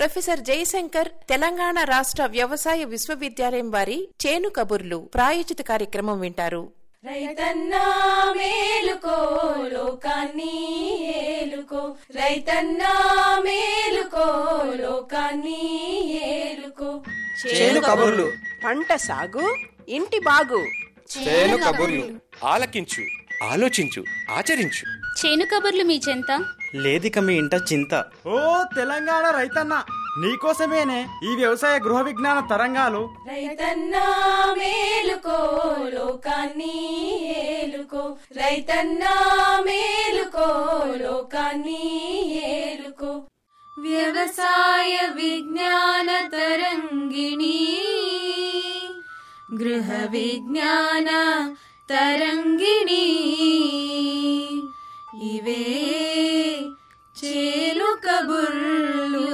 professor Jayashankar Telangana రాష్ట్ర వ్యవసాయ విశ్వవిద్యాలయం వారి చేను కబుర్లు ప్రాయోజిత కార్యక్రమం వింటారు రైతన్నా మేలుకో లోకాన్ని ఏలుకో రైతన్నా మేలుకో లోకాన్ని ఏలుకో చేను కబుర్లు పంట సాగు ఇంటి బాగు చేను కబుర్లు ఆలకించు ఆలోచించు ఆచరించు చేను కబుర్లు మీ చెంత లేదిక మీ ఇంట చింత ఓ తెలంగాణ రైతన్న నీకోసమేనే ఈ వ్యవసాయ గృహ విజ్ఞాన తరంగాలు రైతన్నా మేలుకో లోకాన్ని ఏలుకో రైతన్నా మేలుకో లోకాన్ని ఏలుకో వ్యవసాయ విజ్ఞాన తరంగిణి గృహ విజ్ఞాన తరంగిణి ఇవే చేలు కబుర్లు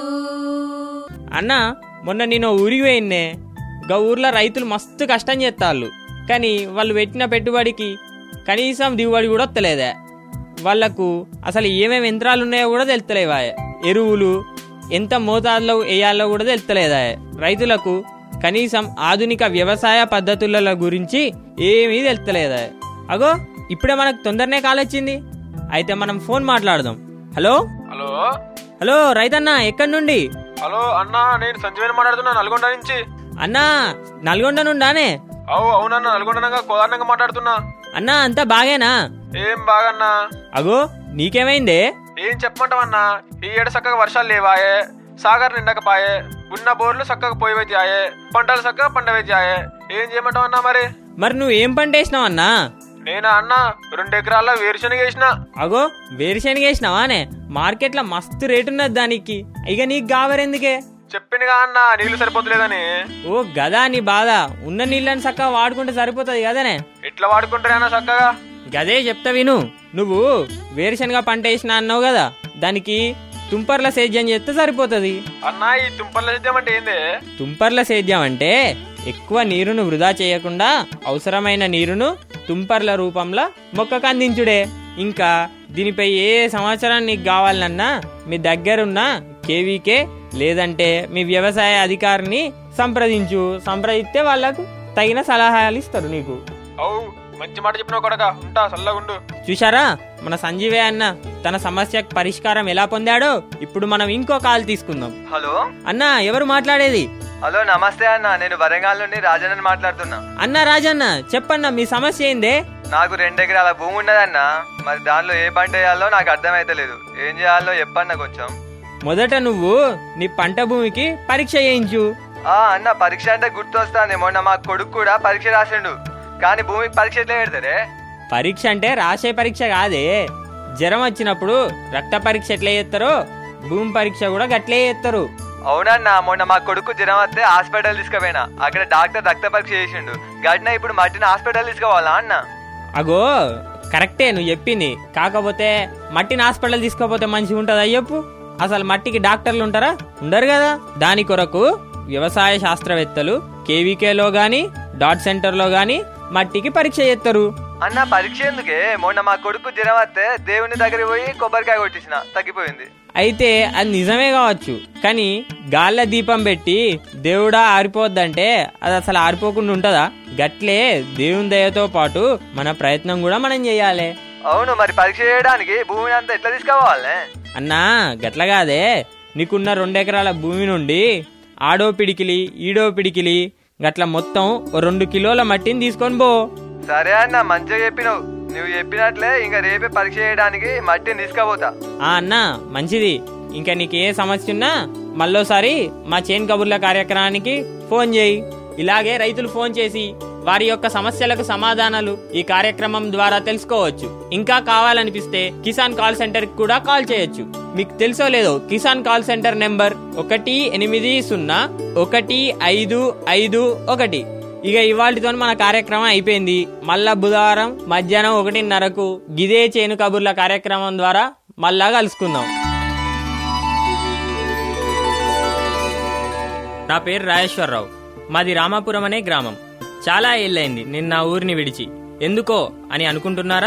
అన్న మొన్న నేను ఓ ఊరికి పోయిన్నే గా ఊర్లో రైతులు మస్తు కష్టం చేస్తాళ్ళు కానీ వాళ్ళు పెట్టిన పెట్టుబడికి కనీసం దిగుబడి కూడా వస్తలేదే వాళ్లకు అసలు ఏమేమి యంత్రాలు ఉన్నాయో కూడా తెలుస్తలేవా ఎరువులు ఎంత మోతాదులో వేయాలో కూడా తెలుస్తలేదా రైతులకు కనీసం ఆధునిక వ్యవసాయ పద్ధతుల గురించి ఏమీ తెలుస్తలేదా అగో ఇప్పుడే మనకు తొందరనే కాల్ వచ్చింది అయితే మనం ఫోన్ మాట్లాడదాం హలో హలో హలో రైతన్న ఎక్కడి నుండి హలో అన్నా నేను సంజీవని మాట్లాడుతున్నా నల్గొండ నుంచి అన్నా నల్గొండ నుండానే అవు అవునన్నా నల్గొండనంగా కోదారణంగా మాట్లాడుతున్నా అన్నా అంతా బాగేనా ఏం బాగన్నా అగో నీకేమైందే ఏం చెప్పమంటావన్నా ఈ ఏడు చక్కగా వర్షాలు లేవాయే సాగర్ నిండకపాయే ఉన్న బోర్లు చక్కగా పోయి ఆయే పంటలు చక్కగా పండవైతాయే ఏం చేయమంటావన్నా మరి మరి నువ్వు ఏం పంట వేసినావన్నా నేనా అన్న రెండు ఎకరాల్లో వేరుశనగ వేసిన అగో వేరుశనగ వేసినావానే మార్కెట్లో మస్తు రేటు ఉన్నది దానికి ఇక నీకు గాబరెందుకే చెప్పిందిగా అన్న నీళ్లు సరిపోతలేదని ఓ గదా నీ బాధ ఉన్న నీళ్ళని చక్కగా వాడుకుంటే సరిపోతుంది కదనే ఎట్లా వాడుకుంటారేనా చక్కగా గదే చెప్తా విను నువ్వు వేరుశనగ పంట వేసినా అన్నావు కదా దానికి తుంపర్ల సేద్యం చేస్తే సరిపోతుంది అన్నా ఈ తుంపర్ల సిద్ధం అంటే ఏంది తుంపర్ల సేద్యం అంటే ఎక్కువ నీరును వృధా చేయకుండా అవసరమైన నీరును తుంపర్ల రూపంలో మొక్కకు అందించుడే ఇంకా దీనిపై ఏ సంవత్సరం నీకు కావాలన్నా మీ దగ్గరున్న కేవీకే లేదంటే మీ వ్యవసాయ అధికారిని సంప్రదించు సంప్రదిస్తే వాళ్ళకు తగిన సలహాలు ఇస్తారు నీకు అవు మంచి మాట చెప్పినావు కొడక ఉంటా చల్లగుండు చూశారా మన సంజీవే అన్న తన సమస్యకు పరిష్కారం ఎలా పొందాడో ఇప్పుడు మనం ఇంకో కాల్ తీసుకుందాం హలో అన్న ఎవరు మాట్లాడేది హలో నమస్తే అన్న నేను వరంగల్ నుండి రాజన్న మాట్లాడుతున్నా అన్న రాజన్న చెప్పన్న మీ సమస్య ఏందే నాకు రెండు ఎకరాల భూమి ఉన్నదన్న మరి దానిలో ఏ పంట వేయాలో నాకు అర్థమైతలేదు ఏం చేయాలో చెప్పన్న కొంచెం మొదట నువ్వు నీ పంట భూమికి పరీక్ష చేయించు ఆ అన్న పరీక్ష అంటే గుర్తొస్తాంది మొన్న మా కొడుకు కూడా పరీక్ష రాసిండు కానీ భూమికి పరీక్ష ఎట్లా పెడతారే పరీక్ష అంటే రాసే పరీక్ష కాదే జ్వరం వచ్చినప్పుడు రక్త పరీక్ష ఎట్లా చేస్తారో భూమి పరీక్ష కూడా గట్లే చేస్తారు అవునన్నా మొన్న మా కొడుకు జ్వరం వస్తే హాస్పిటల్ తీసుకుపోయినా అక్కడ డాక్టర్ రక్త పరీక్ష చేసిండు గడిన ఇప్పుడు మట్టిని హాస్పిటల్ తీసుకోవాలా అన్న అగో కరెక్టే నువ్వు చెప్పింది కాకపోతే మట్టిని హాస్పిటల్ తీసుకోపోతే మంచిగా ఉంటుందా చెప్పు అసలు మట్టికి డాక్టర్లు ఉంటారా ఉండరు కదా దాని కొరకు వ్యవసాయ శాస్త్రవేత్తలు కేవీకేలో గాని డాట్ సెంటర్లో గాని మట్టికి పరీక్ష చేస్తారు అన్న పరీక్ష ఎందుకే మొన్న మా కొడుకు జ్వరం వస్తే దేవుని దగ్గర పోయి కొబ్బరికాయ కొట్టించిన తగ్గిపోయింది అయితే అది నిజమే కావచ్చు కానీ గాల్ల దీపం పెట్టి దేవుడా ఆరిపోద్దంటే అది అసలు ఆరిపోకుండా ఉంటుందా గట్లే దేవుని దయతో పాటు మన ప్రయత్నం కూడా మనం చేయాలి అవును మరి పరీక్ష చేయడానికి భూమిని అంతా ఎట్లా తీసుకోవాలి అన్నా గట్ల కాదే నీకున్న రెండెకరాల భూమి నుండి ఆడో పిడికిలి ఈడో పిడికిలి గట్ల మొత్తం ఓ రెండు కిలోల మట్టిని తీసుకొని పో సరే అన్న మంచిగా చెప్పినావు నువ్వు చెప్పినట్లే ఇంకా రేపే పరీక్ష చేయడానికి మట్టిని తీసుకుపోతా ఆ అన్నా మంచిది ఇంకా నీకు ఏ సమస్య ఉన్నా మళ్ళోసారి మా చేన్ కబుర్ల కార్యక్రమానికి ఫోన్ చేయి ఇలాగే రైతులు ఫోన్ చేసి వారి యొక్క సమస్యలకు సమాధానాలు ఈ కార్యక్రమం ద్వారా తెలుసుకోవచ్చు ఇంకా కావాలనిపిస్తే కిసాన్ కాల్ సెంటర్ కి కూడా కాల్ చేయొచ్చు మీకు తెలుసో లేదో కిసాన్ కాల్ సెంటర్ నెంబర్ ఒకటి ఎనిమిది సున్నా ఒకటి ఐదు ఐదు ఒకటి ఇక ఇవాళతో మన కార్యక్రమం అయిపోయింది మళ్ళా బుధవారం మధ్యాహ్నం ఒకటిన్నరకు గిదే చేను కబుర్ల కార్యక్రమం ద్వారా మళ్ళా కలుసుకుందాం నా పేరు రాజేశ్వరరావు మాది రామాపురం అనే గ్రామం చాలా ఏళ్ళైంది నేను నా ఊరిని విడిచి ఎందుకో అని అనుకుంటున్నారా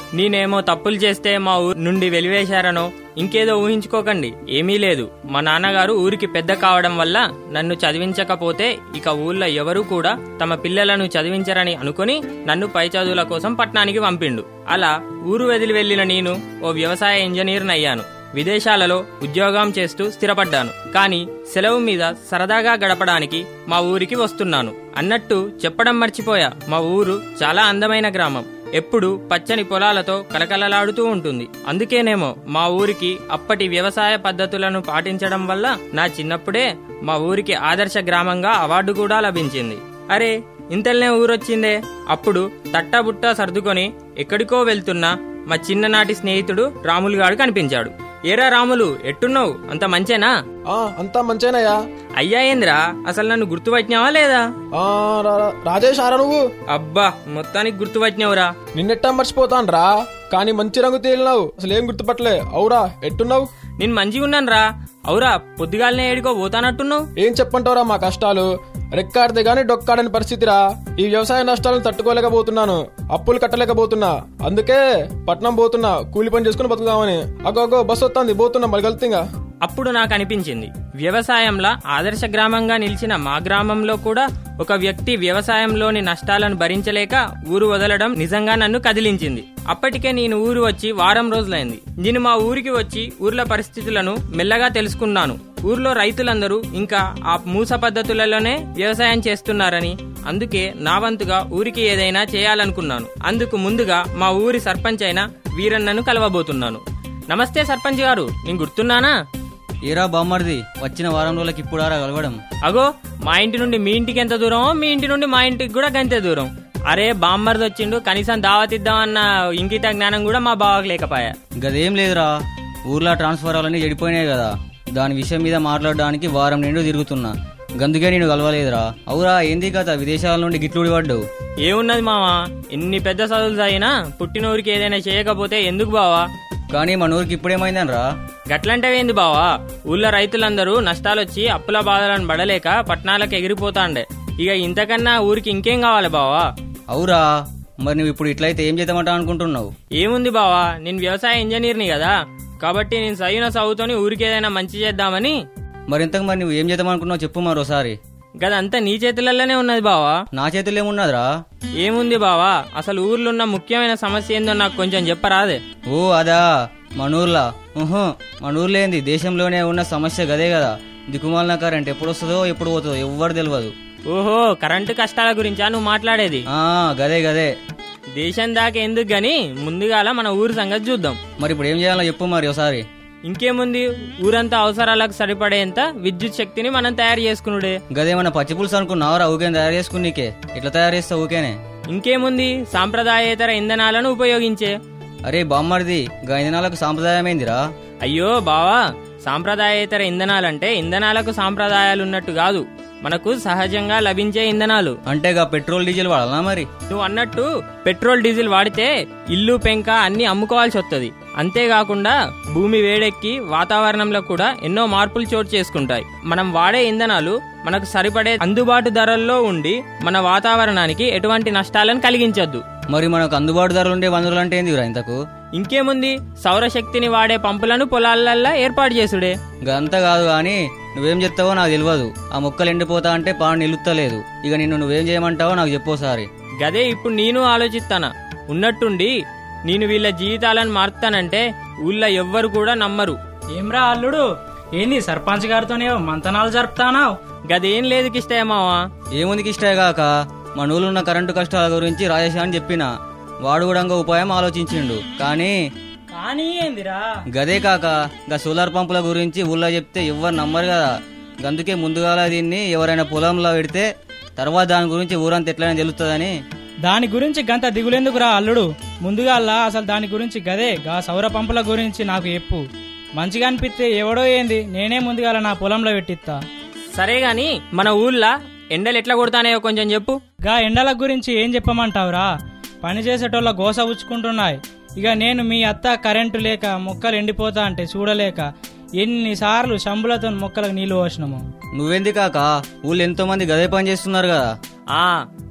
నేనేమో తప్పులు చేస్తే మా ఊరు నుండి వెలివేశారనో ఇంకేదో ఊహించుకోకండి ఏమీ లేదు మా నాన్నగారు ఊరికి పెద్ద కావడం వల్ల నన్ను చదివించకపోతే ఇక ఊళ్ళో ఎవరూ కూడా తమ పిల్లలను చదివించరని అనుకుని నన్ను పై చదువుల కోసం పట్నానికి పంపిండు అలా ఊరు వదిలి వెళ్లిన నేను ఓ వ్యవసాయ ఇంజనీర్ని అయ్యాను విదేశాలలో ఉద్యోగం చేస్తూ స్థిరపడ్డాను కానీ సెలవు మీద సరదాగా గడపడానికి మా ఊరికి వస్తున్నాను అన్నట్టు చెప్పడం మర్చిపోయా మా ఊరు చాలా అందమైన గ్రామం ఎప్పుడు పచ్చని పొలాలతో కలకలలాడుతూ ఉంటుంది అందుకేనేమో మా ఊరికి అప్పటి వ్యవసాయ పద్ధతులను పాటించడం వల్ల నా చిన్నప్పుడే మా ఊరికి ఆదర్శ గ్రామంగా అవార్డు కూడా లభించింది అరే ఇంతల్నే ఊరొచ్చిందే అప్పుడు తట్టబుట్ట సర్దుకొని ఎక్కడికో వెళ్తున్నా మా చిన్ననాటి స్నేహితుడు రాములు గాడు కనిపించాడు ఏరా రాములు ఎట్టున్నావు అంత మంచేనా ఆ అంతా మంచేనయ్యా అయ్యా ఏంద్రా అసలు నన్ను గుర్తుపట్టినావా లేదా ఆ, రా- రా- రాజేష్ ఆరా నువ్వు అబ్బా మొత్తానికి గుర్తుపట్టినావురా నిన్నెట్టా మర్చిపోతాను రా కానీ మంచి రంగు తేలినావు అసలు ఏం గుర్తుపట్టలే అవురా ఎట్టున్నావు నేను మంచిగా ఉన్నాను రా అవురా పొద్దుగాలనే ఏడుకో పోతానట్టున్నావు ఏం చెప్పంటావురా మా కష్టాలు రెక్కాడితే గానీ డొక్కాడని పరిస్థితిరా ఈ వ్యవసాయ నష్టాలను తట్టుకోలేకపోతున్నాను అప్పులు కట్టలేకపోతున్నా అందుకే పట్నం పోతున్నా కూలి పని చేసుకుని బతుకుదామని అగో అగో బస్సు వస్తుంది పోతున్నా మరి గల్తింగా అప్పుడు నాకు అనిపించింది వ్యవసాయంలో ఆదర్శ గ్రామంగా నిలిచిన మా గ్రామంలో కూడా ఒక వ్యక్తి వ్యవసాయంలోని నష్టాలను భరించలేక ఊరు వదలడం నిజంగా నన్ను కదిలించింది అప్పటికే నేను ఊరు వచ్చి వారం రోజులైంది నేను మా ఊరికి వచ్చి ఊర్ల పరిస్థితులను మెల్లగా తెలుసుకున్నాను ఊర్లో రైతులందరూ ఇంకా ఆ మూస పద్ధతులలోనే వ్యవసాయం చేస్తున్నారని అందుకే నా వంతుగా ఊరికి ఏదైనా చేయాలనుకున్నాను అందుకు ముందుగా మా ఊరి సర్పంచ్ అయిన వీరన్నను కలవబోతున్నాను నమస్తే సర్పంచ్ గారు నేను గుర్తున్నానా ఏరా బామ్మర్ది వచ్చిన వారం రోజులకి ఇప్పుడారా కలవడం అగో మా ఇంటి నుండి మీ ఇంటికి ఎంత దూరమో మీ ఇంటి నుండి మా ఇంటికి కూడా గంతే దూరం అరే బామ్మర్ది వచ్చిండు కనీసం దావతిద్దామన్న ఇంకిత జ్ఞానం కూడా మా బావకు లేకపాయా గదేం లేదురా ఊర్లో ట్రాన్స్ఫర్ అవన్నీ చెడిపోయినాయి కదా దాని విషయం మీద మాట్లాడడానికి వారం నిండు తిరుగుతున్నా గందుకే నేను కలవలేదురా అవురా ఏంది కథ విదేశాల నుండి గిట్లుడి పడ్డావు ఏమున్నది మావా ఎన్ని పెద్ద చదువులు అయినా పుట్టిన ఊరికి ఏదైనా చేయకపోతే ఎందుకు బావా కానీ మన ఊరికి ఇప్పుడేమైందనరా గట్లంటవేంది బావా ఊళ్ళో రైతులందరూ నష్టాలొచ్చి అప్పుల బాధలను పడలేక పట్టణాలకు ఎగిరిపోతాండే ఇక ఇంతకన్నా ఊరికి ఇంకేం కావాలి బావా అవురా మరి నువ్వు ఇప్పుడు ఇట్లయితే ఏం చేద్దామంటా అనుకుంటున్నావు ఏముంది బావా నేను వ్యవసాయ ఇంజనీర్ని కదా కాబట్టి నేను చదివిన చదువుతోని ఊరికి ఏదైనా మంచి చేద్దామని మరి ఇంతకు మరి నువ్వు ఏం చేద్దామనుకున్నావు చెప్పు మరోసారి గదంతా నీ చేతులలోనే ఉన్నది బావా నా చేతుల్లో ఏమున్నదిరా ఏముంది బావా అసలు ఊర్లో ఉన్న ముఖ్యమైన సమస్య ఏందో నాకు కొంచెం చెప్పరాదే ఓ అదా మనూర్లా ఊహు మన ఊర్లో ఏంది దేశంలోనే ఉన్న సమస్య గదే కదా దిక్కుమాలిన కరెంట్ ఎప్పుడు వస్తుందో ఎప్పుడు పోతుందో ఎవ్వరు తెలియదు ఓహో కరెంటు కష్టాల గురించా నువ్వు మాట్లాడేది ఆ గదే గదే దేశం దాకా ఎందుకు గాని ముందుగాల మన ఊరు సంగతి చూద్దాం మరి ఇప్పుడు ఏం చేయాలో చెప్పు మరి ఒకసారి ఇంకేముంది ఊరంతా అవసరాలకు సరిపడేంత విద్యుత్ శక్తిని మనం తయారు చేసుకునుడే గదేమన్నా పచ్చి పులుసు అనుకున్నావరా ఊకేం తయారు చేసుకున్నీకే ఎట్లా తయారు చేస్తావు ఊకేనే ఇంకేముంది సాంప్రదాయేతర ఇంధనాలను ఉపయోగించే అరే బామ్మర్ది గా ఇంధనాలకు సాంప్రదాయమైందిరా అయ్యో బావా సాంప్రదాయేతర ఇంధనాలంటే ఇంధనాలకు సాంప్రదాయాలు ఉన్నట్టు కాదు మనకు సహజంగా లభించే ఇంధనాలు అంటే గా పెట్రోల్ డీజిల్ వాడాలా మరి నువ్వు అన్నట్టు పెట్రోల్ డీజిల్ వాడితే ఇల్లు పెంక అన్ని అమ్ముకోవాల్సి వస్తుంది అంతేకాకుండా భూమి వేడెక్కి వాతావరణంలో కూడా ఎన్నో మార్పులు చోటు చేసుకుంటాయి మనం వాడే ఇంధనాలు మనకు సరిపడే అందుబాటు ధరల్లో ఉండి మన వాతావరణానికి ఎటువంటి నష్టాలను కలిగించొద్దు మరి మనకు అందుబాటు ధరలు ఉండే వనరులు అంటే ఏందిరా ఇంతకు ఇంకేముంది సౌరశక్తిని వాడే పంపులను పొలాలల్లో ఏర్పాటు చేసుడే అంతా కాదు గాని నువ్వేం చెప్తావో నాకు తెలియదు ఆ మొక్కలు ఎండిపోతా అంటే పాడు నిలుస్తలేదు ఇక నిన్ను నువ్వేం చేయమంటావో నాకు చెప్పోసారి గదే ఇప్పుడు నేను ఆలోచిస్తానా ఉన్నట్టుండి నేను వీళ్ళ జీవితాలను మారుతానంటే ఊళ్ళో ఎవ్వరు కూడా నమ్మరు ఏమ్రా అల్లుడు ఏంది సర్పంచ్ గారితోనే మంతనాలు జరుపుతానావు గదేం లేదు కిష్టయమావా ఏముందికి ఇష్టే గాక మన ఊళ్ళో ఉన్న కరెంటు కష్టాల గురించి రాజేష్ అని చెప్పిన వాడు కూడా ఇంకో ఉపాయం ఆలోచించిండు కానీ కానీ ఏందిరా గదే కాక గా సోలార్ పంపుల గురించి ఊళ్ళో చెప్తే ఎవ్వరు నమ్మరు కదా అందుకే ముందుగాల దీన్ని ఎవరైనా పొలంలో పెడితే తర్వాత దాని గురించి ఊరంతా ఎట్లయినా తెలుస్తుందని దాని గురించి గంత దిగులేందుకురా అల్లుడు ముందుగా అసలు దాని గురించి గదే గా సౌర పంపుల గురించి నాకు చెప్పు మంచిగా అనిపిస్తే ఎవడో ఏంది నేనే ముందుగాల నా పొలంలో పెట్టిస్తా సరే గాని మన ఊళ్ళో ఎండలు ఎట్లా కొడతానేయో కొంచెం చెప్పు గా ఎండల గురించి ఏం చెప్పమంటావురా పని చేసేటోళ్ళ గోస ఉచ్చుకుంటున్నాయి ఇక నేను మీ అత్త కరెంటు లేక మొక్కలు ఎండిపోతా అంటే చూడలేక ఎన్నిసార్లు శంబులతో మొక్కలకు నీళ్లు పోసినాము నువ్వెంది కాక ఊళ్ళో ఎంతో మంది గదే పని చేస్తున్నారు కదా ఆ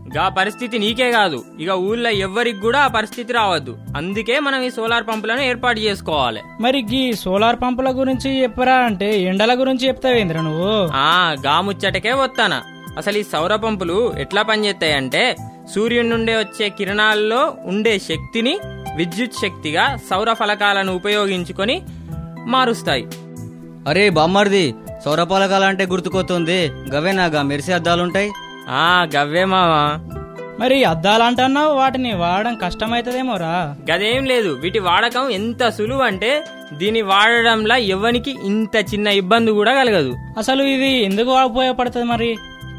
గా పరిస్థితి నీకే కాదు ఇక ఊళ్ళో ఎవ్వరికి కూడా ఆ పరిస్థితి రావద్దు అందుకే మనం ఈ సోలార్ పంపులను ఏర్పాటు చేసుకోవాలి మరి గీ సోలార్ పంపుల గురించి చెప్పరా అంటే ఎండల గురించి చెప్తావేంద్ర నువ్వు ఆ గాముచ్చటకే వస్తానా అసలు ఈ సౌర పంపులు ఎట్లా పనిచేస్తాయంటే సూర్యుడి నుండి వచ్చే కిరణాల్లో ఉండే శక్తిని విద్యుత్ శక్తిగా సౌర ఫలకాలను ఉపయోగించుకొని మారుస్తాయి అరే బామ్మర్ది సౌరపాలకాలంటే గుర్తుకొస్తుంది గవేనాగా మెరిసే అద్దాలుంటాయి ఆ గవ్వే మావా మరి అద్దాలంటున్నావు వాటిని వాడడం కష్టమైతదేమోరా గదేం లేదు వీటి వాడకం ఎంత సులువు అంటే దీని వాడడంలో ఎవనికి ఇంత చిన్న ఇబ్బంది కూడా కలగదు అసలు ఇది ఎందుకు ఉపయోగపడుతుంది మరి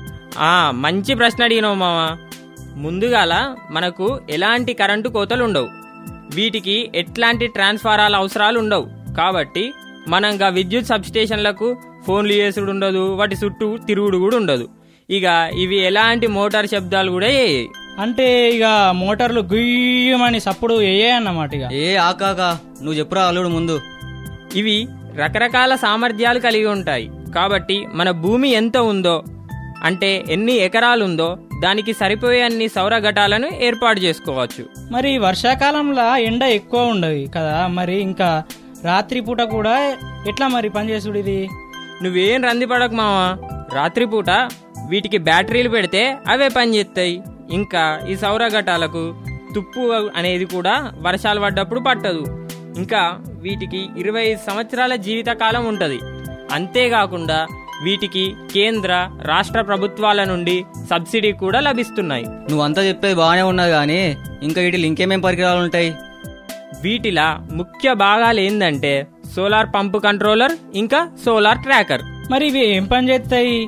ఆ మంచి ప్రశ్న అడిగినావు మామ ముందుగాల మనకు ఎలాంటి కరెంటు కోతలు ఉండవు వీటికి ఎట్లాంటి ట్రాన్స్ఫారాల అవసరాలు ఉండవు కాబట్టి మనం గా విద్యుత్ సబ్స్టేషన్లకు ఫోన్లు చేసుడు ఉండదు వాటి చుట్టూ తిరుగుడు కూడా ఉండదు ఇక ఇవి ఎలాంటి మోటార్ శబ్దాలు కూడా చేయయి అంటే ఇక మోటార్లు గుయ్యమని సప్పుడు ఏ అన్నమాట ఇక ఏ ఆకాక నువ్వు చెప్పురా అల్లుడు ముందు ఇవి రకరకాల సామర్థ్యాలు కలిగి ఉంటాయి కాబట్టి మన భూమి ఎంత ఉందో అంటే ఎన్ని ఎకరాలుందో దానికి సరిపోయే అన్ని సౌర ఘటాలను ఏర్పాటు చేసుకోవచ్చు మరి వర్షాకాలంలో ఎండ ఎక్కువ ఉండదు కదా మరి ఇంకా రాత్రిపూట కూడా ఎట్లా మరి పనిచేసుడు ఇది నువ్వేం రందిపడకు మావా రాత్రిపూట వీటికి బ్యాటరీలు పెడితే అవే పనిచేస్తాయి ఇంకా ఈ సౌర ఘటాలకు తుప్పు అనేది కూడా వర్షాలు పడ్డప్పుడు పట్టదు ఇంకా వీటికి ఇరవై ఐదు సంవత్సరాల జీవితకాలం ఉంటుంది అంతేకాకుండా వీటికి కేంద్ర రాష్ట్ర ప్రభుత్వాల నుండి సబ్సిడీ కూడా లభిస్తున్నాయి నువ్వంతా చెప్పేది బాగానే ఉన్నది కానీ ఇంకా వీటిలో ఇంకేమేం పరికరాలు ఉంటాయి వీటిలా ముఖ్య భాగాలు ఏందంటే సోలార్ పంపు కంట్రోలర్ ఇంకా సోలార్ ట్రాకర్ మరి ఇవి ఏం పని చేస్తాయి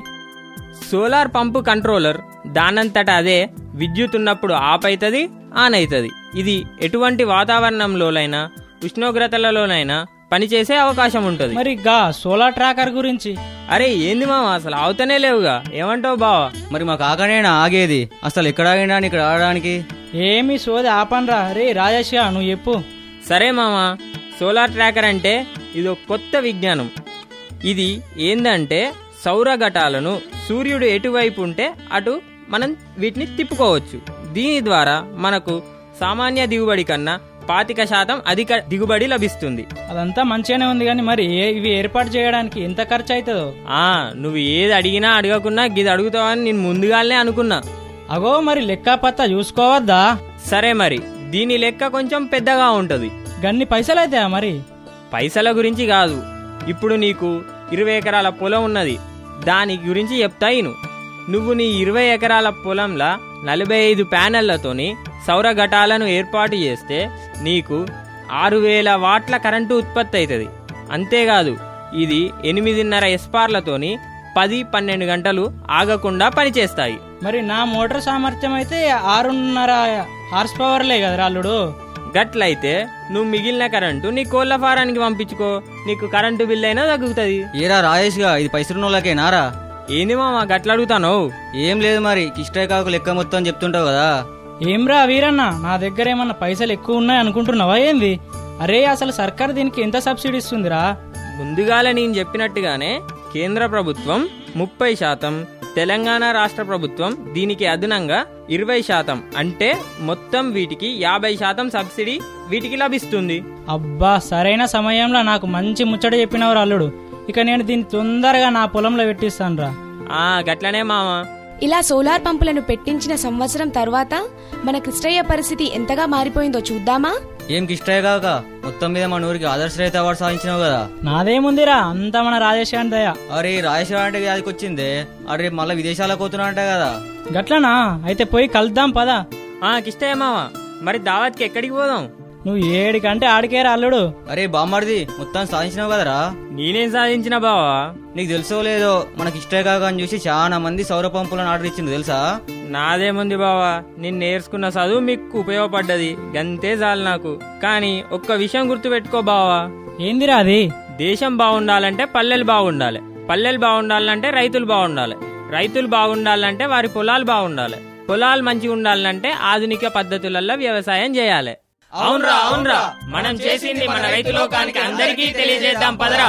సోలార్ పంపు కంట్రోలర్ దానంతట అదే విద్యుత్ ఉన్నప్పుడు ఆఫ్ అవుతుంది ఆన్ అవుతుంది ఇది ఎటువంటి వాతావరణంలోనైనా ఉష్ణోగ్రతలలోనైనా పనిచేసే అవకాశం ఉంటుంది మరి గా సోలార్ ట్రాకర్ గురించి అరే ఏంది మామ అసలు అవుతనే లేవుగా ఏమంటావు బావా మరి మా కాకనేనా ఆగేది అసలు ఎక్కడ ఆగినా ఇక్కడ ఆడడానికి ఏమి సోది ఆపనరా రే రాజేష్ గా నువ్వు చెప్పు సరే మామ సోలార్ ట్రాకర్ అంటే ఇది ఒక కొత్త విజ్ఞానం ఇది ఏందంటే సౌర ఘటాలను సూర్యుడు ఎటువైపు ఉంటే అటు మనం వీటిని తిప్పుకోవచ్చు దీని ద్వారా మనకు సామాన్య దిగుబడి కన్నా పాతిక శాతం అధిక దిగుబడి లభిస్తుంది అదంతా మంచిగానే ఉంది కానీ మరి ఏ- ఇవి ఏర్పాటు చేయడానికి ఎంత ఖర్చు అవుతుందో ఆ నువ్వు ఏది అడిగినా అడగకున్నా గిది అడుగుతావని నేను ముందుగానే అనుకున్నా అగో మరి లెక్క పత్తా చూసుకోవద్దా సరే మరి దీని లెక్క కొంచెం పెద్దగా ఉంటది గన్ని పైసలు అవుతాయా మరి పైసల గురించి కాదు ఇప్పుడు నీకు ఇరవై ఎకరాల పొలం ఉన్నది దాని గురించి చెప్తా ఇను నువ్వు నీ ఇరవై ఎకరాల పొలంలా నలభై ఐదు ప్యానెళ్లతోని సౌర ఘటాలను ఏర్పాటు చేస్తే నీకు ఆరు వేల వాట్ల కరెంటు ఉత్పత్తి అవుతుంది అంతేకాదు ఇది ఎనిమిదిన్నర ఎస్పార్లతోని పది పన్నెండు గంటలు ఆగకుండా పనిచేస్తాయి మరి నా మోటార్ సామర్థ్యం అయితే ఆరున్నర హార్స్ పవర్లే కదా అల్లుడు గట్లయితే నువ్వు మిగిలిన కరెంటు నీ కోళ్ల ఫారానికి పంపించుకో నీకు కరెంటు బిల్ అయినా తగ్గుతుంది ఏరా రాజేష్ గా ఇది పైసలున్నోళ్ళకే నారా ఏంది మామ గట్ల అడుగుతాను ఏం లేదు మరి కిష్టయ్య కాకు లెక్క మొత్తం చెప్తుంటావు కదా ఏమ్రా వీరన్న నా దగ్గర ఏమన్నా పైసలు ఎక్కువ ఉన్నాయి అనుకుంటున్నావా ఏంది అరే అసలు సర్కార్ దీనికి ఎంత సబ్సిడీ ఇస్తుందిరా ముందుగాల నేను చెప్పినట్టుగానే కేంద్ర ప్రభుత్వం ముప్పై శాతం తెలంగాణ రాష్ట్ర ప్రభుత్వం దీనికి అదనంగా ఇరవై శాతం అంటే మొత్తం వీటికి యాభై శాతం సబ్సిడీ వీటికి లభిస్తుంది అబ్బా సరైన సమయంలో నాకు మంచి ముచ్చట చెప్పినవారు అల్లుడు ఇక నేను దీన్ని తొందరగా నా పొలంలో పెట్టిస్తానురా ఆ గట్లనే మామ ఇలా సోలార్ పంపులను పెట్టించిన సంవత్సరం తర్వాత మన కృష్ణయ్య పరిస్థితి ఎంతగా మారిపోయిందో చూద్దామా ఏం కిష్టయ్య కాక మొత్తం మీద మన ఊరికి ఆదర్శ రైతు అవార్డు సాధించినావు కదా నాదేముందిరా అంతా మన రాజేష్ గారి దయ అరే రాజేష్ అంటే వ్యాధికి వచ్చిందే అరే రేపు మళ్ళీ విదేశాలకు పోతున్నా అంట కదా గట్లనా అయితే పోయి కలుద్దాం పదా ఆ కిష్టయ్య మామ మరి దావత్కి ఎక్కడికి పోదాం నువ్వు ఏడికంటే ఆడికేరా అల్లుడు అరే బామ్మడిది మొత్తం సాధించినావు కదరా నేనేం సాధించిన బావా నీకు తెలుసో లేదో మనకి ఇష్టే కాక అని చూసి చాలా మంది సౌర పంపులను ఆర్డర్ ఇచ్చింది తెలుసా నాదేముంది బావా నేను నేర్చుకున్న చదువు మీకు ఉపయోగపడ్డది గంతే చాలు నాకు కానీ ఒక్క విషయం గుర్తుపెట్టుకో బావా ఏందిరా అది దేశం బాగుండాలంటే పల్లెలు బాగుండాలి పల్లెలు బాగుండాలంటే రైతులు బాగుండాలి రైతులు బాగుండాలంటే వారి పొలాలు బాగుండాలి పొలాలు మంచిగా ఉండాలంటే ఆధునిక పద్ధతులలో వ్యవసాయం చేయాలి అవునరా అవునరా మనం చేసింది మన రైతు లోకానికి అందరికీ తెలియజేద్దాం పదరా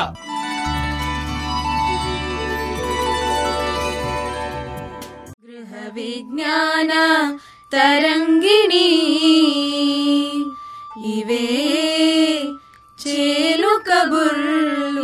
విజ్ఞాన తరంగిణి ఇవే చేలు కబుర్లు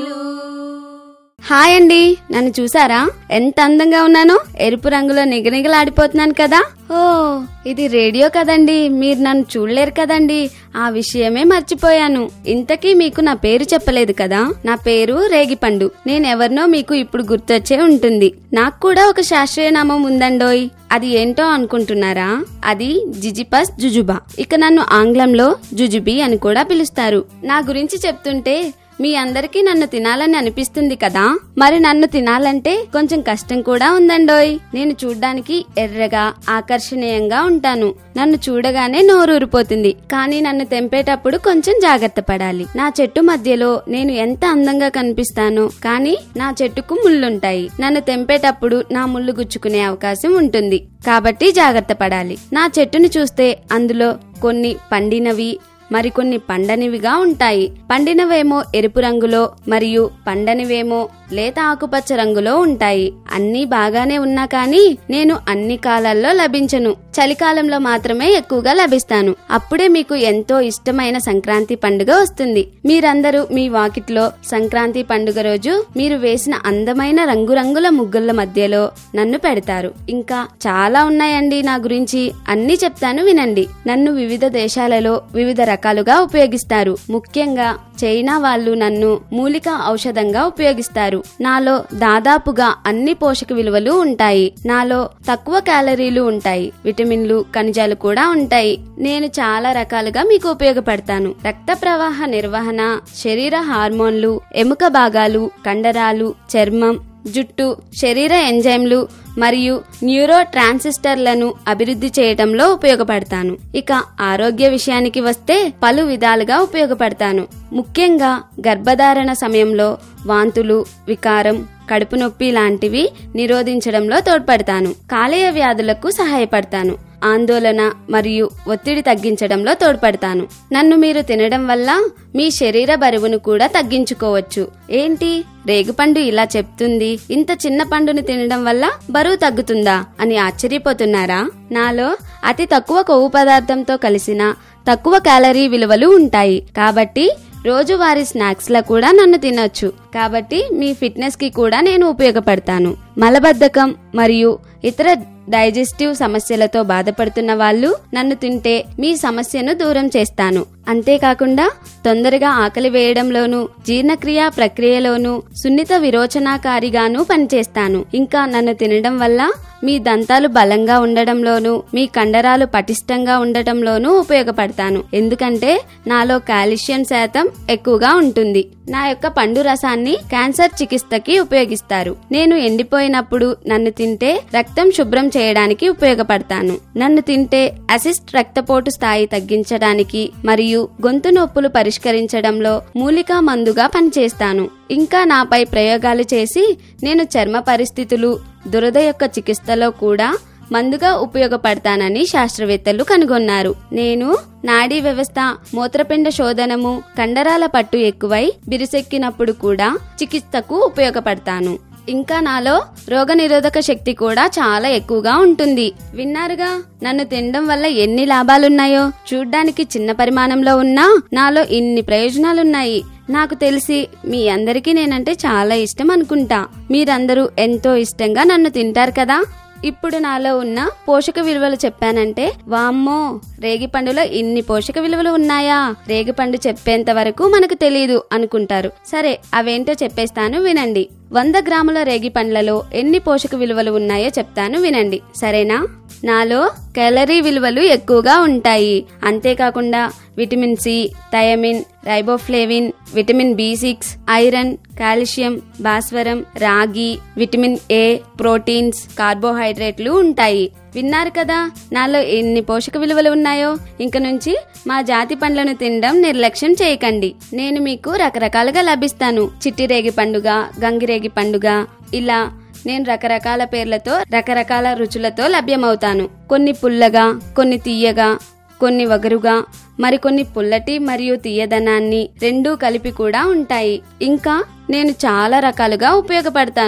హాయ్ అండి నన్ను చూసారా ఎంత అందంగా ఉన్నానో ఎరుపు రంగులో నిగనిగలాడిపోతున్నాను కదా ఓ ఇది రేడియో కదండి మీరు నన్ను చూడలేరు కదండి ఆ విషయమే మర్చిపోయాను ఇంతకీ మీకు నా పేరు చెప్పలేదు కదా నా పేరు రేగిపండు నేనెవరినో మీకు ఇప్పుడు గుర్తొచ్చే ఉంటుంది నాకు కూడా ఒక శాస్త్రీయ నామం ఉందండోయ్ అది ఏంటో అనుకుంటున్నారా అది జిజిపస్ జుజుబా ఇక నన్ను ఆంగ్లంలో జుజుబి అని కూడా పిలుస్తారు నా గురించి చెప్తుంటే మీ అందరికీ నన్ను తినాలని అనిపిస్తుంది కదా మరి నన్ను తినాలంటే కొంచెం కష్టం కూడా ఉందండోయ్ నేను చూడ్డానికి ఎర్రగా ఆకర్షణీయంగా ఉంటాను నన్ను చూడగానే నోరూరిపోతుంది కానీ నన్ను తెంపేటప్పుడు కొంచెం జాగ్రత్త పడాలి నా చెట్టు మధ్యలో నేను ఎంత అందంగా కనిపిస్తానో కానీ నా చెట్టుకు ముళ్ళుంటాయి నన్ను తెంపేటప్పుడు నా ముళ్ళు గుచ్చుకునే అవకాశం ఉంటుంది కాబట్టి జాగ్రత్త పడాలి నా చెట్టుని చూస్తే అందులో కొన్ని పండినవి మరికొన్ని పండనివిగా ఉంటాయి పండినవేమో ఎరుపు రంగులో మరియు పండనివేమో లేత ఆకుపచ్చ రంగులో ఉంటాయి అన్నీ బాగానే ఉన్నా కానీ నేను అన్ని కాలాల్లో లభించను చలికాలంలో మాత్రమే ఎక్కువగా లభిస్తాను అప్పుడే మీకు ఎంతో ఇష్టమైన సంక్రాంతి పండుగ వస్తుంది మీరందరూ మీ వాకిట్లో సంక్రాంతి పండుగ రోజు మీరు వేసిన అందమైన రంగురంగుల ముగ్గుల మధ్యలో నన్ను పెడతారు ఇంకా చాలా ఉన్నాయండి నా గురించి అన్ని చెప్తాను వినండి నన్ను వివిధ దేశాలలో వివిధ రకాలుగా ఉపయోగిస్తారు ముఖ్యంగా చైనా వాళ్ళు నన్ను మూలిక ఔషధంగా ఉపయోగిస్తారు నాలో దాదాపుగా అన్ని పోషక విలువలు ఉంటాయి నాలో తక్కువ క్యాలరీలు ఉంటాయి విటమిన్లు ఖనిజాలు కూడా ఉంటాయి నేను చాలా రకాలుగా మీకు ఉపయోగపడతాను రక్త ప్రవాహ నిర్వహణ శరీర హార్మోన్లు ఎముక భాగాలు కండరాలు చర్మం జుట్టు శరీర ఎంజైమ్లు మరియు న్యూరో ట్రాన్సిస్టర్లను అభివృద్ధి చేయటంలో ఉపయోగపడతాను ఇక ఆరోగ్య విషయానికి వస్తే పలు విధాలుగా ఉపయోగపడతాను ముఖ్యంగా గర్భధారణ సమయంలో వాంతులు వికారం కడుపు నొప్పి లాంటివి నిరోధించడంలో తోడ్పడతాను కాలేయ వ్యాధులకు సహాయపడతాను ఆందోళన మరియు ఒత్తిడి తగ్గించడంలో తోడ్పడతాను నన్ను మీరు తినడం వల్ల మీ శరీర బరువును కూడా తగ్గించుకోవచ్చు ఏంటి రేగుపండు ఇలా చెప్తుంది ఇంత చిన్న పండుని తినడం వల్ల బరువు తగ్గుతుందా అని ఆశ్చర్యపోతున్నారా నాలో అతి తక్కువ కొవ్వు పదార్థంతో కలిసిన తక్కువ క్యాలరీ విలువలు ఉంటాయి కాబట్టి రోజువారీ స్నాక్స్ లా కూడా నన్ను తినొచ్చు కాబట్టి మీ ఫిట్నెస్ కి కూడా నేను ఉపయోగపడతాను మలబద్ధకం మరియు ఇతర డైజెస్టివ్ సమస్యలతో బాధపడుతున్న వాళ్ళు నన్ను తింటే మీ సమస్యను దూరం చేస్తాను అంతేకాకుండా తొందరగా ఆకలి వేయడంలోనూ జీర్ణక్రియ ప్రక్రియలోనూ సున్నిత విరోచనాకారిగాను పనిచేస్తాను ఇంకా నన్ను తినడం వల్ల మీ దంతాలు బలంగా ఉండడంలోనూ మీ కండరాలు పటిష్టంగా ఉండటంలోనూ ఉపయోగపడతాను ఎందుకంటే నాలో కాల్షియం శాతం ఎక్కువగా ఉంటుంది నా యొక్క పండు రసాన్ని క్యాన్సర్ చికిత్సకి ఉపయోగిస్తారు నేను ఎండిపోయినప్పుడు నన్ను తింటే రక్తం శుభ్రం చేయడానికి ఉపయోగపడతాను నన్ను తింటే అసిస్ట్ రక్తపోటు స్థాయి తగ్గించడానికి మరియు గొంతు నొప్పులు పరిష్కరించడంలో మూలికా మందుగా పనిచేస్తాను ఇంకా నాపై ప్రయోగాలు చేసి నేను చర్మ పరిస్థితులు దురద యొక్క చికిత్సలో కూడా మందుగా ఉపయోగపడతానని శాస్త్రవేత్తలు కనుగొన్నారు నేను నాడీ వ్యవస్థ మూత్రపిండ శోధనము కండరాల పట్టు ఎక్కువై బిరుసెక్కినప్పుడు కూడా చికిత్సకు ఉపయోగపడతాను ఇంకా నాలో రోగనిరోధక శక్తి కూడా చాలా ఎక్కువగా ఉంటుంది విన్నారుగా నన్ను తినడం వల్ల ఎన్ని లాభాలున్నాయో చూడ్డానికి చిన్న పరిమాణంలో ఉన్నా నాలో ఇన్ని ప్రయోజనాలున్నాయి నాకు తెలిసి మీ అందరికీ నేనంటే చాలా ఇష్టం అనుకుంటా మీరందరూ ఎంతో ఇష్టంగా నన్ను తింటారు కదా ఇప్పుడు నాలో ఉన్న పోషక విలువలు చెప్పానంటే వామ్మో రేగిపండులో ఇన్ని పోషక విలువలు ఉన్నాయా రేగిపండు చెప్పేంత వరకు మనకు తెలియదు అనుకుంటారు సరే అవేంటో చెప్పేస్తాను వినండి వంద గ్రాముల రేగి పండ్లలో ఎన్ని పోషక విలువలు ఉన్నాయో చెప్తాను వినండి సరేనా నాలో క్యాలరీ విలువలు ఎక్కువగా ఉంటాయి అంతేకాకుండా vitamin C thiamine riboflavin vitamin B six iron calcium భాస్వరం రాగి విటమిన్ ఏ ప్రోటీన్స్ కార్బోహైడ్రేట్లు ఉంటాయి విన్నారు కదా నాలో ఎన్ని పోషక విలువలు ఉన్నాయో ఇంక నుంచి మా జాతి పండ్లను తినడం నిర్లక్ష్యం చేయకండి నేను మీకు రకరకాలుగా లభిస్తాను చిట్టిరేగి పండుగ గంగిరేగి పండుగ ఇలా నేను రకరకాల పేర్లతో రకరకాల రుచులతో లభ్యమవుతాను కొన్ని పుల్లగా కొన్ని తీయగా కొన్ని వగరుగా మరికొన్ని పుల్లటి మరియు తీయదనాన్ని రెండూ కలిపి కూడా ఉంటాయి ఇంకా నేను చాలా రకాలుగా ఉపయోగపడతాను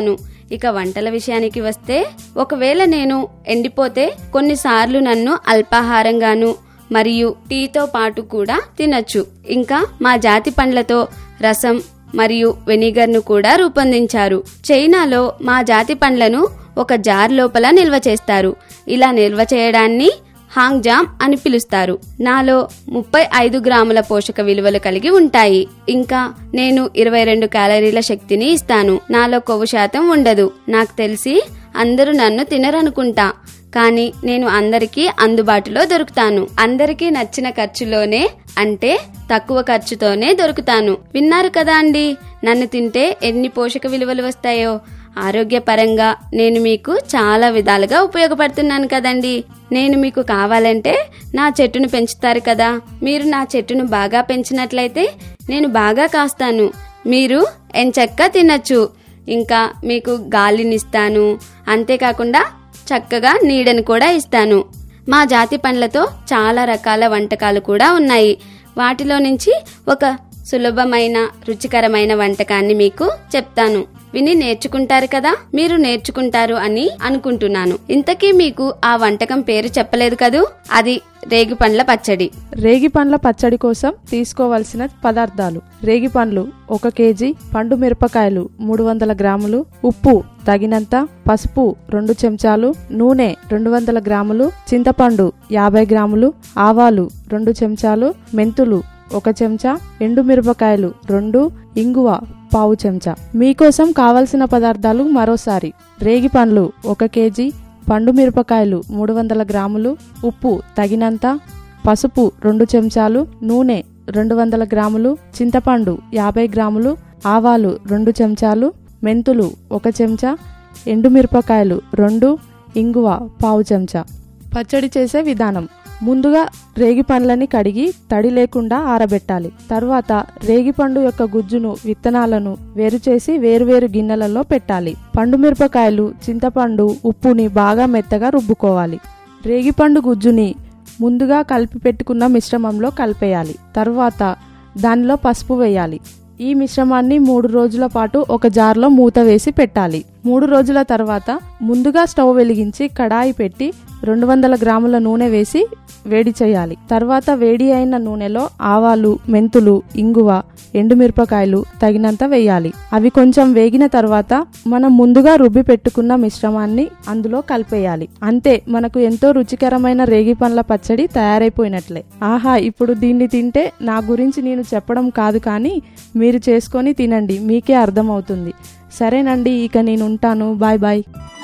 ఇక వంటల విషయానికి వస్తే ఒకవేళ నేను ఎండిపోతే కొన్నిసార్లు నన్ను అల్పాహారంగాను మరియు టీతో పాటు కూడా తినొచ్చు ఇంకా మా జాతి పండ్లతో రసం మరియు వెనిగర్ను కూడా రూపొందించారు చైనాలో మా జాతి పండ్లను ఒక జార్ లోపల నిల్వ చేస్తారు ఇలా నిల్వ చేయడాన్ని హాంగ్ జామ్ అని పిలుస్తారు నాలో ముప్పై ఐదు గ్రాముల పోషక విలువలు కలిగి ఉంటాయి ఇంకా నేను ఇరవై రెండు క్యాలరీల శక్తిని ఇస్తాను నాలో కొవ్వు శాతం ఉండదు నాకు తెలిసి అందరూ నన్ను తినరనుకుంటా కానీ నేను అందరికీ అందుబాటులో దొరుకుతాను అందరికీ నచ్చిన ఖర్చులోనే అంటే తక్కువ ఖర్చుతోనే దొరుకుతాను విన్నారు కదా అండి నన్ను తింటే ఎన్ని పోషక విలువలు వస్తాయో ఆరోగ్యపరంగా నేను మీకు చాలా విధాలుగా ఉపయోగపడుతున్నాను కదండి నేను మీకు కావాలంటే నా చెట్టును పెంచుతారు కదా మీరు నా చెట్టును బాగా పెంచినట్లయితే నేను బాగా కాస్తాను మీరు ఎంచక్కా తినచ్చు ఇంకా మీకు గాలినిస్తాను అంతేకాకుండా చక్కగా నీడను కూడా ఇస్తాను మా జాతి పండ్లతో చాలా రకాల వంటకాలు కూడా ఉన్నాయి వాటిలో నుంచి ఒక సులభమైన రుచికరమైన వంటకాన్ని మీకు చెప్తాను విని నేర్చుకుంటారు కదా మీరు నేర్చుకుంటారు అని అనుకుంటున్నాను ఇంతకీ మీకు ఆ వంటకం పేరు చెప్పలేదు కదూ అది రేగి పండ్ల పచ్చడి రేగి పండ్ల పచ్చడి కోసం తీసుకోవలసిన పదార్థాలు రేగి పండ్లు ఒక కేజీ పండు మిరపకాయలు మూడు వందల గ్రాములు ఉప్పు తగినంత పసుపు రెండు చెంచాలు నూనె రెండు వందల గ్రాములు చింతపండు యాభై గ్రాములు ఆవాలు రెండు చెంచాలు మెంతులు ఒక చెంచా ఎండు మిరపకాయలు రెండు ఇంగువ పావు చెంచా మీకోసం కావలసిన పదార్థాలు మరోసారి రేగి పండ్లు ఒక కేజీ పండు మిరపకాయలు మూడు వందల గ్రాములు ఉప్పు తగినంత పసుపు రెండు చెంచాలు నూనె రెండు వందల గ్రాములు చింతపండు యాభై గ్రాములు ఆవాలు రెండు చెంచాలు మెంతులు ఒక చెంచా ఎండుమిరపకాయలు రెండు ఇంగువ పావు చెంచా పచ్చడి చేసే విధానం ముందుగా రేగి పండ్లని కడిగి తడి లేకుండా ఆరబెట్టాలి తర్వాత రేగి పండు యొక్క గుజ్జును విత్తనాలను వేరు చేసి వేరువేరు గిన్నెలలో పెట్టాలి పండు మిరపకాయలు చింతపండు ఉప్పుని బాగా మెత్తగా రుబ్బుకోవాలి రేగిపండు గుజ్జుని ముందుగా కలిపి పెట్టుకున్న మిశ్రమంలో కలిపేయాలి తర్వాత దానిలో పసుపు వేయాలి ఈ మిశ్రమాన్ని మూడు రోజుల పాటు ఒక జార్లో మూత వేసి పెట్టాలి మూడు రోజుల తర్వాత ముందుగా స్టవ్ వెలిగించి కడాయి పెట్టి రెండు వందల గ్రాముల నూనె వేసి వేడి చేయాలి తర్వాత వేడి అయిన నూనెలో ఆవాలు మెంతులు ఇంగువ ఎండుమిరపకాయలు తగినంత వేయాలి అవి కొంచెం వేగిన తర్వాత మనం ముందుగా రుబ్బి పెట్టుకున్న మిశ్రమాన్ని అందులో కలిపేయాలి అంతే మనకు ఎంతో రుచికరమైన రేగి పండ్ల పచ్చడి తయారైపోయినట్లే ఆహా ఇప్పుడు దీన్ని తింటే నా గురించి నేను చెప్పడం కాదు కానీ మీరు చేసుకొని తినండి మీకే అర్థమవుతుంది సరేనండి ఇక నేను ఉంటాను బాయ్ బాయ్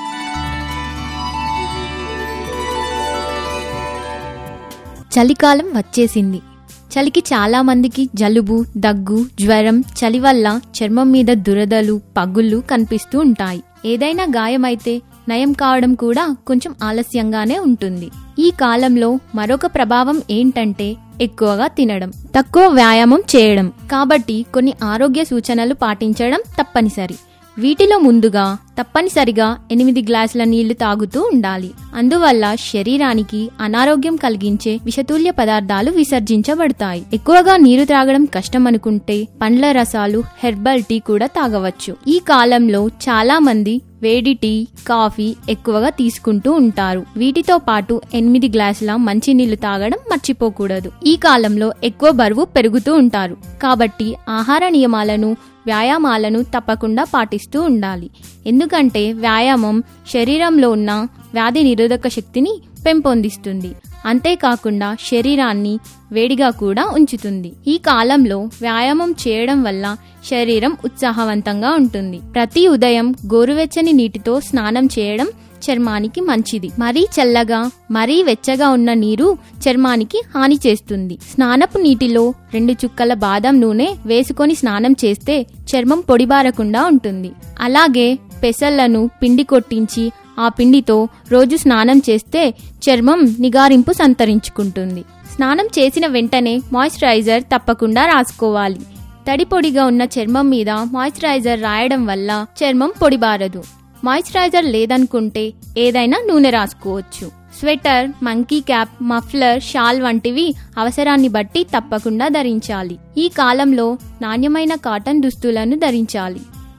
చలికాలం వచ్చేసింది చలికి చాలా మందికి జలుబు దగ్గు జ్వరం చలి వల్ల చర్మం మీద దురదలు పగుళ్ళు కనిపిస్తూ ఉంటాయి ఏదైనా గాయమైతే నయం కావడం కూడా కొంచెం ఆలస్యంగానే ఉంటుంది ఈ కాలంలో మరొక ప్రభావం ఏంటంటే ఎక్కువగా తినడం తక్కువ వ్యాయామం చేయడం కాబట్టి కొన్ని ఆరోగ్య సూచనలు పాటించడం తప్పనిసరి వీటిలో ముందుగా తప్పనిసరిగా ఎనిమిది గ్లాసుల నీళ్లు తాగుతూ ఉండాలి అందువల్ల శరీరానికి అనారోగ్యం కలిగించే విషతుల్య పదార్థాలు విసర్జించబడతాయి ఎక్కువగా నీరు త్రాగడం కష్టం అనుకుంటే పండ్ల రసాలు హెర్బల్ టీ కూడా తాగవచ్చు ఈ కాలంలో చాలా మంది వేడి టీ కాఫీ ఎక్కువగా తీసుకుంటూ ఉంటారు వీటితో పాటు ఎనిమిది గ్లాసుల మంచినీళ్లు తాగడం మర్చిపోకూడదు ఈ కాలంలో ఎక్కువ బరువు పెరుగుతూ ఉంటారు కాబట్టి ఆహార నియమాలను వ్యాయామాలను తప్పకుండా పాటిస్తూ ఉండాలి ఎందుకంటే వ్యాయామం శరీరంలో ఉన్న వ్యాధి నిరోధక శక్తిని పెంపొందిస్తుంది అంతేకాకుండా శరీరాన్ని వేడిగా కూడా ఉంచుతుంది ఈ కాలంలో వ్యాయామం చేయడం వల్ల శరీరం ఉత్సాహవంతంగా ఉంటుంది ప్రతి ఉదయం గోరువెచ్చని నీటితో స్నానం చేయడం చర్మానికి మంచిది మరీ చల్లగా మరీ వెచ్చగా ఉన్న నీరు చర్మానికి హాని చేస్తుంది స్నానపు నీటిలో రెండు చుక్కల బాదం నూనె వేసుకొని స్నానం చేస్తే చర్మం పొడిబారకుండా ఉంటుంది అలాగే పెసళ్లను పిండి కొట్టించి ఆ పిండితో రోజు స్నానం చేస్తే చర్మం నిగారింపు సంతరించుకుంటుంది స్నానం చేసిన వెంటనే మాయిశ్చరైజర్ తప్పకుండా రాసుకోవాలి తడి పొడిగా ఉన్న చర్మం మీద మాయిశ్చరైజర్ రాయడం వల్ల చర్మం పొడిబారదు మాయిశ్చరైజర్ లేదనుకుంటే ఏదైనా నూనె రాసుకోవచ్చు sweater monkey cap muffler shawl వంటివి అవసరాన్ని బట్టి తప్పకుండా ధరించాలి ఈ కాలంలో నాణ్యమైన కాటన్ దుస్తులను ధరించాలి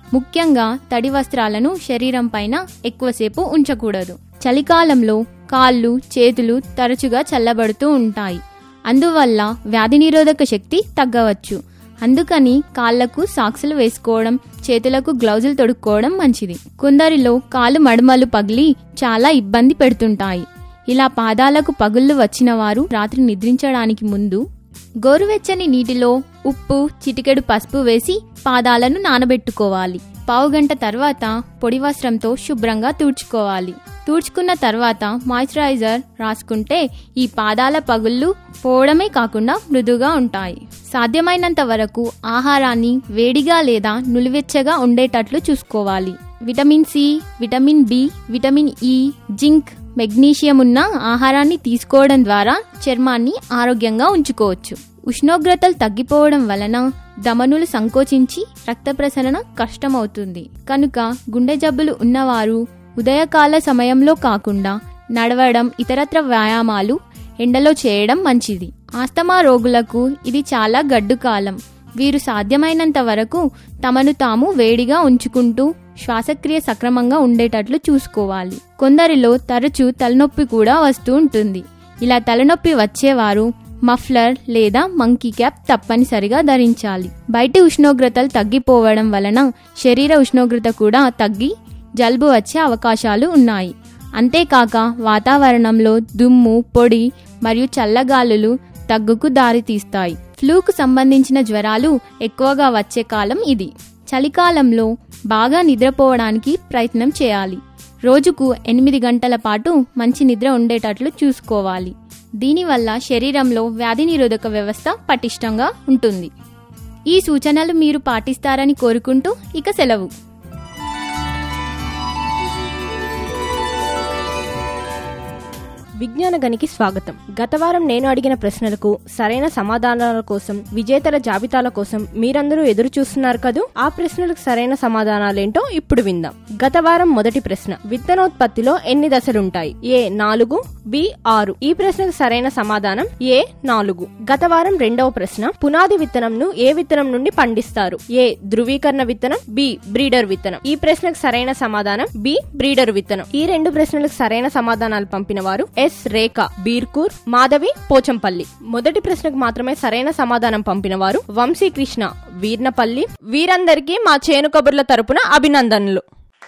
ముఖ్యంగా తడి వస్త్రాలను శరీరం పైన ఎక్కువసేపు ఉంచకూడదు చలికాలంలో కాళ్ళు చేతులు తరచుగా చల్లబడుతూ ఉంటాయి అందువల్ల వ్యాధి నిరోధక శక్తి తగ్గవచ్చు అందుకని కాళ్లకు సాక్సులు వేసుకోవడం చేతులకు గ్లౌజులు తొడుక్కోవడం మంచిది కొందరిలో కాలు మడమలు పగిలి చాలా ఇబ్బంది పెడుతుంటాయి ఇలా పాదాలకు పగుళ్ళు వచ్చిన వారు రాత్రి నిద్రించడానికి ముందు గోరువెచ్చని నీటిలో ఉప్పు చిటికెడు పసుపు వేసి పాదాలను నానబెట్టుకోవాలి పావుగంట తర్వాత పొడి వస్త్రంతో శుభ్రంగా తుడుచుకోవాలి తుడుచుకున్న తర్వాత మాయిశ్చరైజర్ రాసుకుంటే ఈ పాదాల పగుళ్ళు పోవడమే కాకుండా మృదుగా ఉంటాయి సాధ్యమైనంత వరకు ఆహారాన్ని వేడిగా లేదా నులివెచ్చగా ఉండేటట్లు చూసుకోవాలి vitamin C vitamin B vitamin E zinc magnesium ఉన్న ఆహారాన్ని తీసుకోవడం ద్వారా చర్మాన్ని ఆరోగ్యంగా ఉంచుకోవచ్చు ఉష్ణోగ్రతలు తగ్గిపోవడం వలన దమనులు సంకోచించి రక్త ప్రసరణ కష్టమవుతుంది కనుక గుండె జబ్బులు ఉన్నవారు ఉదయకాల సమయంలో కాకుండా నడవడం ఇతరత్ర వ్యాయామాలు ఎండలో చేయడం మంచిది ఆస్తమా రోగులకు ఇది చాలా గడ్డు కాలం వీరు సాధ్యమైనంత వరకు తమను తాము వేడిగా ఉంచుకుంటూ శ్వాసక్రియ సక్రమంగా ఉండేటట్లు చూసుకోవాలి కొందరిలో తరచూ తలనొప్పి కూడా వస్తూ ఉంటుంది ఇలా తలనొప్పి వచ్చేవారు మఫ్లర్ లేదా మంకీ క్యాప్ తప్పనిసరిగా ధరించాలి బయటి ఉష్ణోగ్రతలు తగ్గిపోవడం వలన శరీర ఉష్ణోగ్రత కూడా తగ్గి జలుబు వచ్చే అవకాశాలు ఉన్నాయి అంతేకాక వాతావరణంలో దుమ్ము పొడి మరియు చల్లగాలులు దగ్గుకు దారితీస్తాయి ఫ్లూకు సంబంధించిన జ్వరాలు ఎక్కువగా వచ్చే కాలం ఇది చలికాలంలో బాగా నిద్రపోవడానికి ప్రయత్నం చేయాలి రోజుకు ఎనిమిది గంటల పాటు మంచి నిద్ర ఉండేటట్లు చూసుకోవాలి దీనివల్ల శరీరంలో వ్యాధి నిరోధక వ్యవస్థ పటిష్టంగా ఉంటుంది ఈ సూచనలు మీరు పాటిస్తారని కోరుకుంటూ ఇక సెలవు విజ్ఞాన గనికి స్వాగతం గత వారం నేను అడిగిన ప్రశ్నలకు సరైన సమాధానాల కోసం విజేతల జాబితాల కోసం మీరందరూ ఎదురు చూస్తున్నారు కదూ ఆ ప్రశ్నలకు సరైన సమాధానాలేంటో ఇప్పుడు విందాం గత వారం మొదటి ప్రశ్న విత్తనోత్పత్తిలో ఎన్ని దశలుంటాయి ఏ నాలుగు బి ఆరు ఈ ప్రశ్నకు సరైన సమాధానం ఏ నాలుగు గత వారం రెండవ ప్రశ్న పునాది విత్తనంను ఏ విత్తనం నుండి పండిస్తారు ఏ ధృవీకరణ విత్తనం బి బ్రీడర్ విత్తనం ఈ ప్రశ్నకు సరైన సమాధానం బి బ్రీడర్ విత్తనం ఈ రెండు ప్రశ్నలకు సరైన సమాధానాలు పంపిన వారు ఎస్ రేఖ బీర్కూర్ మాధవి పోచంపల్లి మొదటి ప్రశ్నకు మాత్రమే సరైన సమాధానం పంపిన వారు వంశీకృష్ణ వీర్నపల్లి వీరందరికీ మా చేను కబుర్ల తరపున అభినందనలు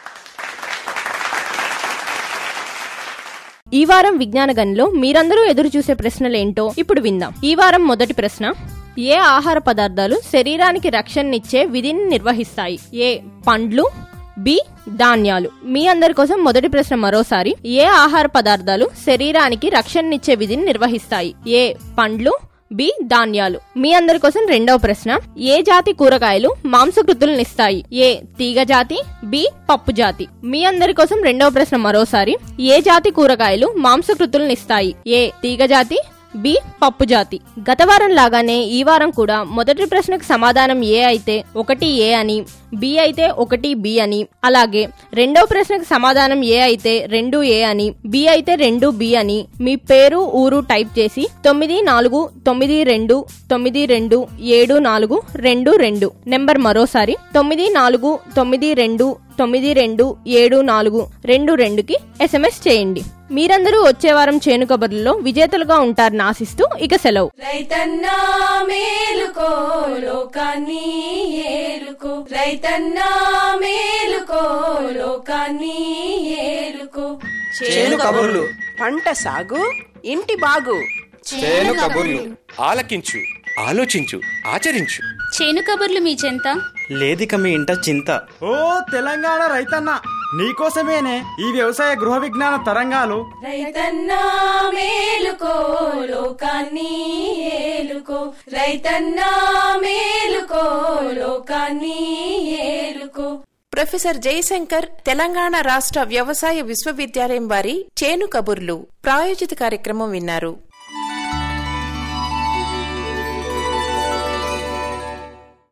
ఈ వారం విజ్ఞాన గనిలో మీరందరూ ఎదురు చూసే ప్రశ్నలేంటో ఇప్పుడు విందాం ఈ వారం మొదటి ప్రశ్న ఏ ఆహార పదార్థాలు శరీరానికి రక్షణనిచ్చే విధిని నిర్వహిస్తాయి ఏ పండ్లు బి ధాన్యాలు మీ అందరి కోసం మొదటి ప్రశ్న మరోసారి ఏ ఆహార పదార్థాలు శరీరానికి రక్షణనిచ్చే విధిని నిర్వహిస్తాయి ఏ పండ్లు బి ధాన్యాలు మీ అందరి కోసం రెండవ ప్రశ్న ఏ జాతి కూరగాయలు మాంసకృతులనిస్తాయి ఏ తీగ జాతి బి పప్పు జాతి మీ అందరి కోసం రెండవ ప్రశ్న మరోసారి ఏ జాతి కూరగాయలు మాంసకృతులనిస్తాయి ఏ తీగ జాతి బి పప్పు జాతి గత వారం లాగానే ఈ వారం కూడా మొదటి ప్రశ్నకు సమాధానం ఏ అయితే ఒకటి ఏ అని బి అయితే ఒకటి బి అని అలాగే రెండో ప్రశ్నకు సమాధానం ఏ అయితే రెండు ఏ అని బి అయితే రెండు బి అని మీ పేరు ఊరు టైప్ చేసి తొమ్మిది నాలుగు తొమ్మిది రెండు తొమ్మిది రెండు ఏడు నాలుగు రెండు రెండు నెంబర్ మరోసారి తొమ్మిది నాలుగు తొమ్మిది రెండు తొమ్మిది రెండు ఏడు నాలుగు రెండు రెండుకి ఎస్ఎంఎస్ చేయండి మీరందరూ వచ్చే వారం చేను కబుర్లలో విజేతలుగా ఉంటారని ఆశిస్తూ ఇక సెలవు రైతన్నా మేలుకో లోకాన్ని ఏలుకో రైతన్నా మేలుకో లోకాన్ని ఏలుకో చేను కబుర్లు పంట సాగు ఇంటి బాగు చేను కబుర్లు ఆలకించు ఆలోచించు ఆచరించు చేను కబుర్లు మీ చెంత లేదిక మీ ఇంట చింత ఓ తెలంగాణ రైతన్న నీకోసమేనే ఈ వ్యవసాయ గృహ విజ్ఞాన తరంగాలు రైతన్నా మేలుకో లోకాన్ని ఏలుకో రైతన్నా మేలుకో లోకాన్ని ఏలుకో ప్రొఫెసర్ జయశంకర్ తెలంగాణ రాష్ట్ర వ్యవసాయ విశ్వవిద్యాలయం వారి చేను కబుర్లు ప్రాయోజిత కార్యక్రమం విన్నారు